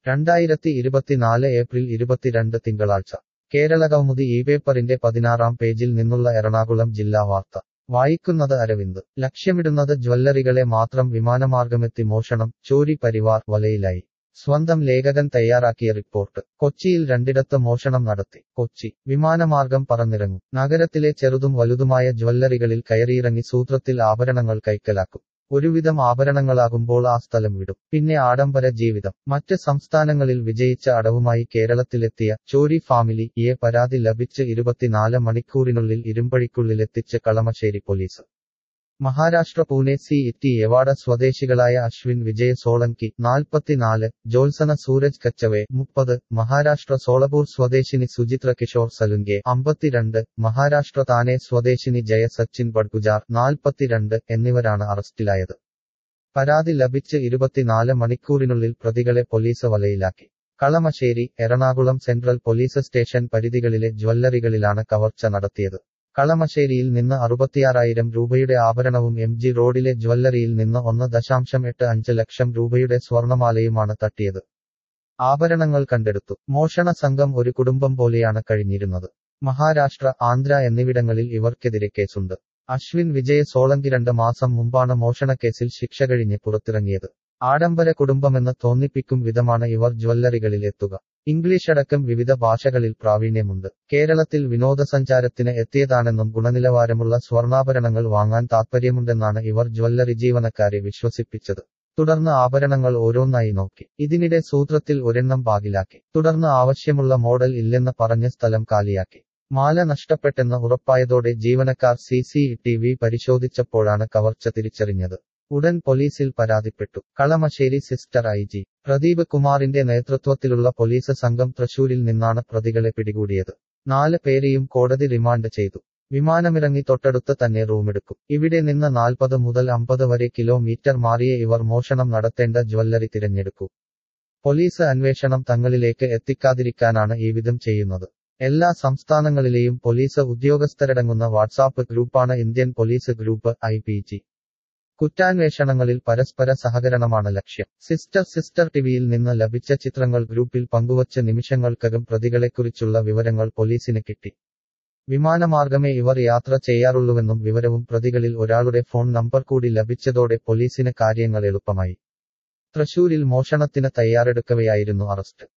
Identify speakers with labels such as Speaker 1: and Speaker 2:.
Speaker 1: രണ്ടായിരത്തി ഇരുപത്തിനാല് ഏപ്രിൽ ഇരുപത്തിരണ്ട് തിങ്കളാഴ്ച കേരളകൗമുദി ഈ പേപ്പറിന്റെ പതിനാറാം പേജിൽ നിന്നുള്ള എറണാകുളം ജില്ലാ വാർത്ത വായിക്കുന്നത് അരവിന്ദ് ലക്ഷ്യമിടുന്നത് ജ്വല്ലറികളെ മാത്രം വിമാനമാർഗമെത്തി മോഷണം ചോരി പരിവാർ വലയിലായി സ്വന്തം ലേഖകൻ തയ്യാറാക്കിയ റിപ്പോർട്ട് കൊച്ചിയിൽ രണ്ടിടത്ത് മോഷണം നടത്തി കൊച്ചി വിമാനമാർഗം പറന്നിറങ്ങും നഗരത്തിലെ ചെറുതും വലുതുമായ ജ്വല്ലറികളിൽ കയറിയിറങ്ങി സൂത്രത്തിൽ ആഭരണങ്ങൾ കൈക്കലാക്കും ഒരുവിധം ആഭരണങ്ങളാകുമ്പോൾ ആ സ്ഥലം വിടും പിന്നെ ആഡംബര ജീവിതം മറ്റ് സംസ്ഥാനങ്ങളിൽ വിജയിച്ച അടവുമായി കേരളത്തിലെത്തിയ ചോരി ഫാമിലി യെ പരാതി ലഭിച്ച് ഇരുപത്തിനാല് മണിക്കൂറിനുള്ളിൽ ഇരുമ്പഴിക്കുള്ളിലെത്തിച്ച് കളമശ്ശേരി പോലീസ് മഹാരാഷ്ട്ര പൂനെ സി ഇറ്റി എവാഡ സ്വദേശികളായ അശ്വിൻ വിജയ് സോളങ്കി നാൽപ്പത്തിനാല് ജോത്സന സൂരജ് കച്ചവെ മുപ്പത് മഹാരാഷ്ട്ര സോളപൂർ സ്വദേശിനി സുചിത്ര കിഷോർ സലുങ്കെ അമ്പത്തിരണ്ട് മഹാരാഷ്ട്ര താനെ സ്വദേശിനി ജയ സച്ചിൻ ബഡ്ഗുജാർ നാൽപ്പത്തിരണ്ട് എന്നിവരാണ് അറസ്റ്റിലായത് പരാതി ലഭിച്ച് ഇരുപത്തിനാല് മണിക്കൂറിനുള്ളിൽ പ്രതികളെ പോലീസ് വലയിലാക്കി Kalamassery Ernakulam central police station പരിധികളിലെ ജ്വല്ലറികളിലാണ് കവർച്ച നടത്തിയത് കളമശ്ശേരിയിൽ നിന്ന് അറുപത്തിയാറായിരം രൂപയുടെ ആഭരണവും എം ജി റോഡിലെ ജ്വല്ലറിയിൽ നിന്ന് ഒന്ന് ദശാംശം എട്ട് അഞ്ച് ലക്ഷം രൂപയുടെ സ്വർണമാലയുമാണ് തട്ടിയത് ആഭരണങ്ങൾ കണ്ടെടുത്തു മോഷണ സംഘം ഒരു കുടുംബം പോലെയാണ് കഴിഞ്ഞിരുന്നത് മഹാരാഷ്ട്ര ആന്ധ്ര എന്നിവിടങ്ങളിൽ ഇവർക്കെതിരെ കേസുണ്ട് അശ്വിൻ വിജയ സോളങ്കി രണ്ട് മാസം മുമ്പാണ് മോഷണക്കേസിൽ ശിക്ഷ കഴിഞ്ഞ് പുറത്തിറങ്ങിയത് ആഡംബര കുടുംബമെന്ന് തോന്നിപ്പിക്കും വിധമാണ് ഇവർ ജ്വല്ലറികളിൽ എത്തുക ഇംഗ്ലീഷ് അടക്കം വിവിധ ഭാഷകളിൽ പ്രാവീണ്യമുണ്ട് കേരളത്തിൽ വിനോദസഞ്ചാരത്തിന് എത്തിയതാണെന്നും ഗുണനിലവാരമുള്ള സ്വർണ്ണാഭരണങ്ങൾ വാങ്ങാൻ താൽപ്പര്യമുണ്ടെന്നാണ് ഇവർ ജ്വല്ലറി ജീവനക്കാരെ വിശ്വസിപ്പിച്ചത് തുടർന്ന് ആഭരണങ്ങൾ ഓരോന്നായി നോക്കി ഇതിനിടെ സൂത്രത്തിൽ ഒരെണ്ണം ബാഗിലാക്കി തുടർന്ന് ആവശ്യമുള്ള മോഡൽ ഇല്ലെന്ന് പറഞ്ഞ് സ്ഥലം കാലിയാക്കി മാല നഷ്ടപ്പെട്ടെന്ന് ഉറപ്പായതോടെ ജീവനക്കാർ സി സി ടി വി പരിശോധിച്ചപ്പോഴാണ് കവർച്ച തിരിച്ചറിഞ്ഞത് ഉടൻ പോലീസിൽ പരാതിപ്പെട്ടു കളമശ്ശേരി സിസ്റ്റർ ഐ ജി പ്രദീപ് കുമാറിന്റെ നേതൃത്വത്തിലുള്ള പോലീസ് സംഘം തൃശൂരിൽ നിന്നാണ് പ്രതികളെ പിടികൂടിയത് നാല് പേരെയും കോടതി റിമാൻഡ് ചെയ്തു വിമാനമിറങ്ങി തൊട്ടടുത്ത് തന്നെ റൂമെടുക്കും ഇവിടെ നിന്ന് നാൽപ്പത് മുതൽ അമ്പത് വരെ കിലോമീറ്റർ മാറിയ ഇവർ മോഷണം നടത്തേണ്ട ജ്വല്ലറി തിരഞ്ഞെടുക്കൂ പോലീസ് അന്വേഷണം തങ്ങളിലേക്ക് എത്തിക്കാതിരിക്കാനാണ് ഈ വിധം ചെയ്യുന്നത് എല്ലാ സംസ്ഥാനങ്ങളിലെയും പോലീസ് ഉദ്യോഗസ്ഥരടങ്ങുന്ന വാട്സാപ്പ് ഗ്രൂപ്പാണ് Indian police group I P G കുറ്റാന്വേഷണങ്ങളിൽ പരസ്പര സഹകരണമാണ് ലക്ഷ്യം സിസ്റ്റർ സിസ്റ്റർ ടിവിയിൽ നിന്ന് ലഭിച്ച ചിത്രങ്ങൾ ഗ്രൂപ്പിൽ പങ്കുവച്ച നിമിഷങ്ങൾക്കകം പ്രതികളെക്കുറിച്ചുള്ള വിവരങ്ങൾ പോലീസിന് കിട്ടി വിമാനമാർഗമേ ഇവർ യാത്ര ചെയ്യാറുള്ളൂവെന്നും വിവരവും പ്രതികളിൽ ഒരാളുടെ ഫോൺ നമ്പർ കൂടി ലഭിച്ചതോടെ പോലീസിന് കാര്യങ്ങൾ എളുപ്പമായി തൃശൂരിൽ മോഷണത്തിന് തയ്യാറെടുക്കവെയായിരുന്നു അറസ്റ്റ്